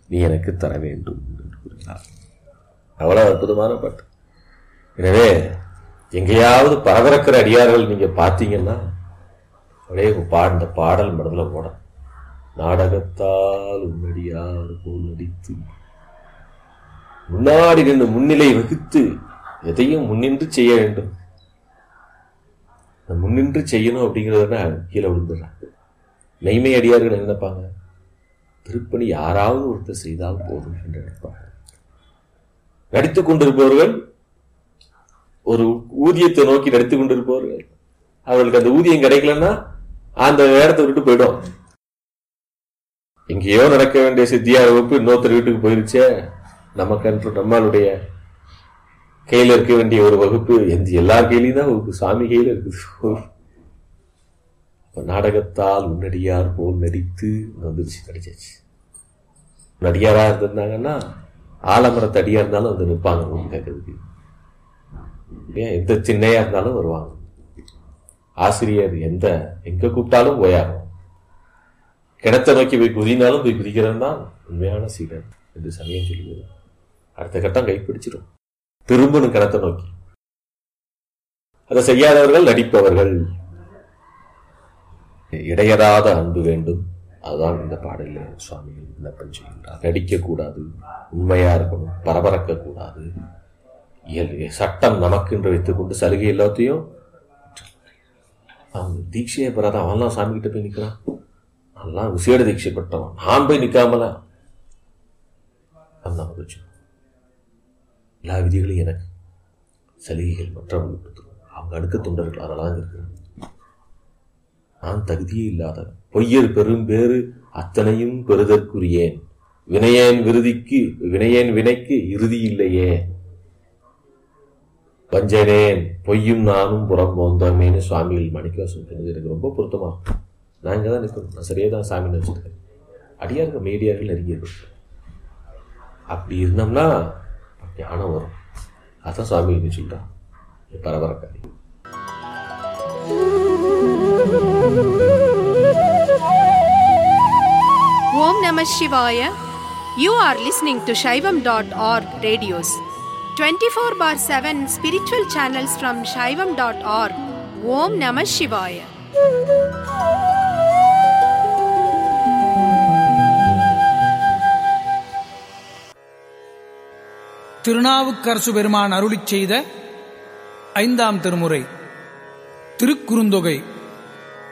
நீ எனக்கு தர வேண்டும் என்று கூறுகிறார் அவ்வளவு அற்புதமான பாட்டு எனவே எங்கேயாவது பரபரக்கிற அடியார்கள் நீங்க பார்த்தீங்கன்னா அப்படியே பாடின பாடல் மனதில் போட நாடகத்தால் உன்னடியார் போல் நடித்து முன்னாடி நின்று முன்னிலை வகுத்து எதையும் முன்னின்று செய்ய வேண்டும் இந்த முன்னின்று செய்யணும் அப்படிங்கிறதுனா கீழே விழுந்துடுறாங்க மெய்மை அடியார்கள் என்ன நினைப்பாங்க திருப்பணி யாராவது ஒருத்தர் செய்தால் போதும் என்று நினைப்பாங்க நடித்துக் கொண்டிருப்பவர்கள் ஒரு ஊதியத்தை நோக்கி நடித்துக் கொண்டிருப்பவர்கள் அவர்களுக்கு அந்த ஊதியம் கிடைக்கலன்னா அந்த இடத்தை விட்டு போயிடும் எங்கேயோ நடக்க வேண்டிய சித்தியார் வகுப்பு இன்னொருத்தர் வீட்டுக்கு போயிருச்சே நமக்கு நம்மளுடைய கையில இருக்க வேண்டிய ஒரு வகுப்பு எந்த எல்லா கையிலையும் தான் வகுப்பு சாமி கையில இருக்குது அப்ப நாடகத்தால் முன்னடியார் போல் நடித்து வந்துருச்சு நடிச்சாச்சு நடிகாரா இருந்திருந்தாங்கன்னா ஆலமரத்து அடியா இருந்தாலும் வந்து நிற்பாங்க ஊர் கேட்கறதுக்கு ஏன் எந்த சின்னையா இருந்தாலும் வருவாங்க ஆசிரியர் எந்த எங்க கூப்பிட்டாலும் போயாகும் கிணத்தை நோக்கி போய் குதினாலும் போய் குதிக்கிறவன் தான் உண்மையான சீடன் என்று சமயம் சொல்லுகிறது அடுத்த கட்டம் கைப்பிடிச்சிடும் திரும்பணும் கிணத்தை நோக்கி அதை செய்யாதவர்கள் நடிப்பவர்கள் இடையறாத அன்பு வேண்டும் அதுதான் இந்த பாடலில் சுவாமிகள் விண்ணப்பம் செய்கின்றார் நடிக்கக்கூடாது உண்மையா இருக்கணும் பரபரக்க கூடாது இயல்பு சட்டம் நமக்கு என்று வைத்துக்கொண்டு சலுகை எல்லாத்தையும் அவன் தீட்சையை பெறாத அவன்லாம் சாமி கிட்ட போய் நிற்கிறான் அதெல்லாம் விசேட தீட்சை பெற்றவன் நான் போய் நிற்காமல அந்த மகிழ்ச்சி எல்லா விதிகளையும் எனக்கு சலுகைகள் மற்றவர்களுக்கு கொடுத்துரும். அவங்க அடுக்க தொண்டர்கள் அதெல்லாம் இருக்கிறாங்க நான் தகுதியே இல்லாத பொய்யர் பெரும் பேறு அத்தனையும் பெறுதற்குரியேன் வினையேன் விருதிக்கு வினையேன் வினைக்கு இறுதி இல்லையே வஞ்சனேன் பொய்யும் நானும் புறம் போந்தோமேனு சுவாமிகள் மணிக்கவாசம் சொன்னது எனக்கு ரொம்ப பொருத்தமா இருக்கும். நான் இங்கே தான் நிற்கணும் நான் சரியாக தான் சாமி நினச்சிருக்கேன் அடியார்கள் மேடியார்கள் நெருங்கியர்கள் அப்படி இருந்தோம்னா ஞானம் வரும் அதான் சுவாமி இது சொல்றான் பரபரக்காரி Om Namah Shivaya. You are listening to Shaivam.org radios. 24 bar 7 spiritual channels from Shaivam.org. Om Namah Shivaya. Thirunavukkarasu பெருமான் அருளிச் செய்த ஐந்தாம் திருமுறை திருக்குறுந்தொகை